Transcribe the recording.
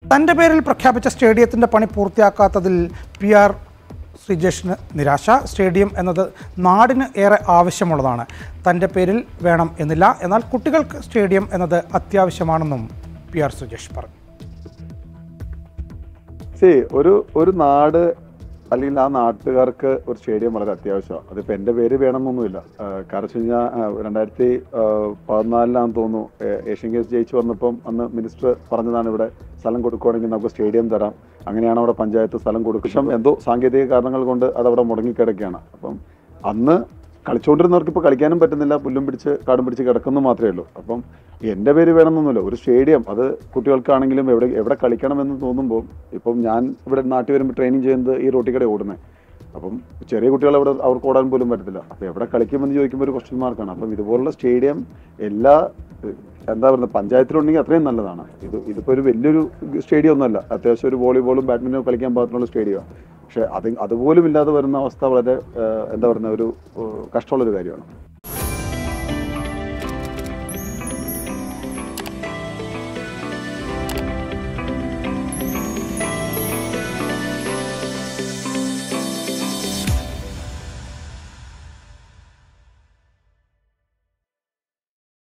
തൻ്റെ പേരിൽ പ്രഖ്യാപിച്ച സ്റ്റേഡിയത്തിൻ്റെ പണി പൂർത്തിയാക്കാത്തതിൽ പി ആർ ശ്രീജേഷിന് നിരാശ സ്റ്റേഡിയം എന്നത് നാടിന് ഏറെ ആവശ്യമുള്ളതാണ് തൻ്റെ പേരിൽ വേണം എന്നില്ല എന്നാൽ കുട്ടികൾക്ക് സ്റ്റേഡിയം എന്നത് അത്യാവശ്യമാണെന്നും പി ആർ സുജേഷ് പറഞ്ഞു സി ഒരു ഒരു നാട് അല്ലെങ്കിൽ ആ നാട്ടുകാർക്ക് ഒരു സ്റ്റേഡിയം വളരെ അത്യാവശ്യമാണ് അതിപ്പോൾ എൻ്റെ പേര് വേണമെന്നൊന്നുമില്ല ആ, കാരണം വെച്ച് കഴിഞ്ഞാൽ രണ്ടായിരത്തി പതിനാലിലാണെന്ന് തോന്നുന്നു ഏ- ഏഷ്യൻ ഗെയിംസ് ജയിച്ചു വന്നപ്പം അന്ന് മിനിസ്റ്റർ പറഞ്ഞതാണ് ഇവിടെ സ്ഥലം കൊടുക്കുകയാണെങ്കിൽ നമുക്ക് സ്റ്റേഡിയം തരാം അങ്ങനെയാണ് അവിടെ പഞ്ചായത്ത് സ്ഥലം കൊടുക്കും പക്ഷേ എന്തോ സാങ്കേതിക കാരണങ്ങൾ കൊണ്ട് അതവിടെ മുടങ്ങിക്കിടക്കുകയാണ് അപ്പം അന്ന് കളിച്ചുകൊണ്ടിരുന്നവർക്ക് ഇപ്പോൾ കളിക്കാനും പറ്റുന്നില്ല പുല്ലും പിടിച്ച് കാടും പിടിച്ച് കിടക്കുന്നു മാത്രമേ ഉള്ളൂ അപ്പം എൻ്റെ പേര് വേണമെന്നൊന്നുമില്ല ഒരു സ്റ്റേഡിയം അത് കുട്ടികൾക്കാണെങ്കിലും എവിടെ എവിടെ കളിക്കണമെന്ന് തോന്നുമ്പോൾ ഇപ്പം ഞാൻ ഇവിടെ നാട്ടിൽ വരുമ്പോൾ ട്രെയിനിങ് ചെയ്യുന്നത് ഈ റോട്ടിൽ കൂടെ ഓടുന്നത് അപ്പം ചെറിയ കുട്ടികൾ അവിടെ അവർക്ക് ഓടാൻ പോലും പറ്റത്തില്ല അപ്പോൾ എവിടെ കളിക്കുമെന്ന് ചോദിക്കുമ്പോൾ ഒരു ക്വസ്റ്റ്യൻ മാർക്കാണ് അപ്പം ഇതുപോലുള്ള സ്റ്റേഡിയം എല്ലാ ഏഹ്, എന്താ പറയുന്നത് പഞ്ചായത്തിലുണ്ടെങ്കിൽ അത്രയും നല്ലതാണ് ഇത് ഇതിപ്പോൾ ഒരു വലിയൊരു സ്റ്റേഡിയം ഒന്നുമല്ല അത്യാവശ്യം ഒരു വോളിബോളും ബാഡ്മിൻ്റനും കളിക്കാൻ പാകത്തിനുള്ള സ്റ്റേഡിയമാണ് പക്ഷേ അത് അതുപോലും ഇല്ലാതെ വരുന്ന അവസ്ഥ വളരെ ഏഹ്, എന്താ പറയുന്ന ഒരു ഏഹ്, കഷ്ടമുള്ളൊരു കാര്യമാണ്